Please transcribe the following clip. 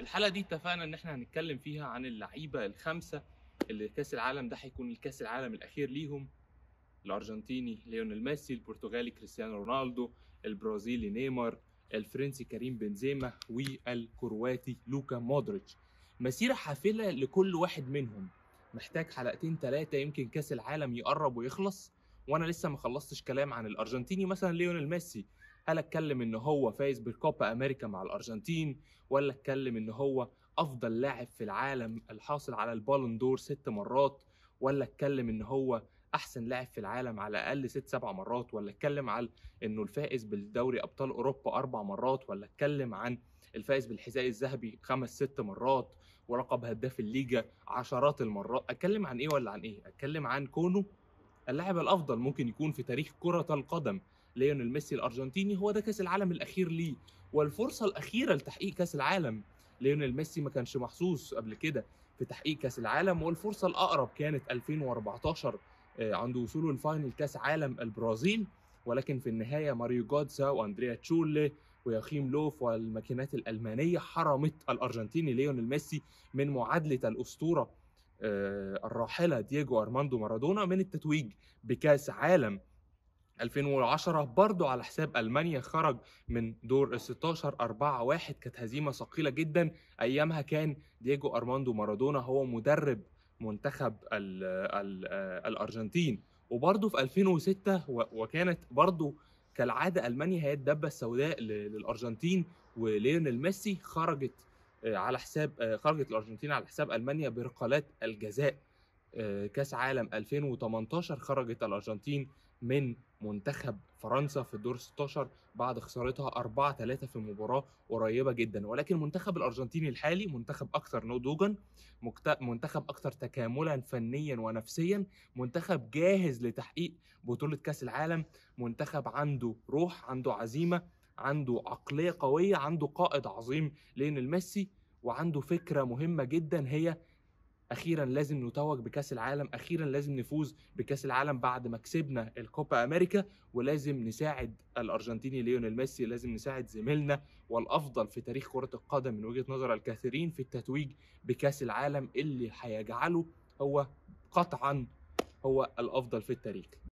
الحلقة دي اتفقنا إن إحنا هنتكلم فيها عن اللعيبة الخمسة اللي كأس العالم ده هيكون الكأس العالم الأخير ليهم الأرجنتيني ليونيل ميسي البرتغالي كريستيانو رونالدو البرازيلي نيمار الفرنسي كريم بنزيما والكرواتي لوكا مودريتش مسيرة حافلة لكل واحد منهم محتاج حلقتين ثلاثة يمكن كأس العالم يقرب ويخلص وأنا لسه ما خلصتش كلام عن الأرجنتيني مثلا ليونيل ميسي هل اتكلم ان هو فايز بالكوبا امريكا مع الارجنتين ولا اتكلم ان هو افضل لاعب في العالم الحاصل على البالون دور ست مرات ولا اتكلم ان هو احسن لاعب في العالم على الاقل ست سبع مرات ولا اتكلم على انه الفائز بالدوري ابطال اوروبا اربع مرات ولا اتكلم عن الفائز بالحذاء الذهبي خمس ست مرات ولقب هداف الليجا عشرات المرات اتكلم عن ايه ولا عن ايه اتكلم عن كونه اللاعب الافضل ممكن يكون في تاريخ كره القدم ليونيل ميسي الارجنتيني هو ده كاس العالم الاخير ليه والفرصه الاخيره لتحقيق كاس العالم ليونيل ميسي ما كانش محظوظ قبل كده في تحقيق كاس العالم والفرصه الاقرب كانت 2014 عند وصوله لفاينل كاس عالم البرازيل ولكن في النهايه ماريو جودزا واندريا تشولي وياخيم لوف والماكينات الالمانيه حرمت الارجنتيني ليونيل ميسي من معادله الاسطوره الراحله دييجو ارماندو مارادونا من التتويج بكاس عالم 2010 برضه على حساب المانيا خرج من دور ال 16 4 1 كانت هزيمه ثقيله جدا ايامها كان دييجو ارماندو مارادونا هو مدرب منتخب ال ال الارجنتين وبرضه في 2006 وكانت برضه كالعاده المانيا هي الدبه السوداء للارجنتين وليونيل ميسي خرجت على حساب خرجت الارجنتين على حساب المانيا بركلات الجزاء كاس عالم 2018 خرجت الارجنتين من منتخب فرنسا في الدور 16 بعد خسارتها 4 3 في مباراه قريبه جدا ولكن منتخب الارجنتين الحالي منتخب اكثر نضوجا منتخب اكثر تكاملا فنيا ونفسيا منتخب جاهز لتحقيق بطوله كاس العالم منتخب عنده روح عنده عزيمه عنده عقليه قويه عنده قائد عظيم ليونيل ميسي وعنده فكره مهمه جدا هي اخيرا لازم نتوج بكاس العالم اخيرا لازم نفوز بكاس العالم بعد ما كسبنا الكوبا امريكا ولازم نساعد الارجنتيني ليونيل ميسي لازم نساعد زميلنا والافضل في تاريخ كره القدم من وجهه نظر الكثيرين في التتويج بكاس العالم اللي هيجعله هو قطعا هو الافضل في التاريخ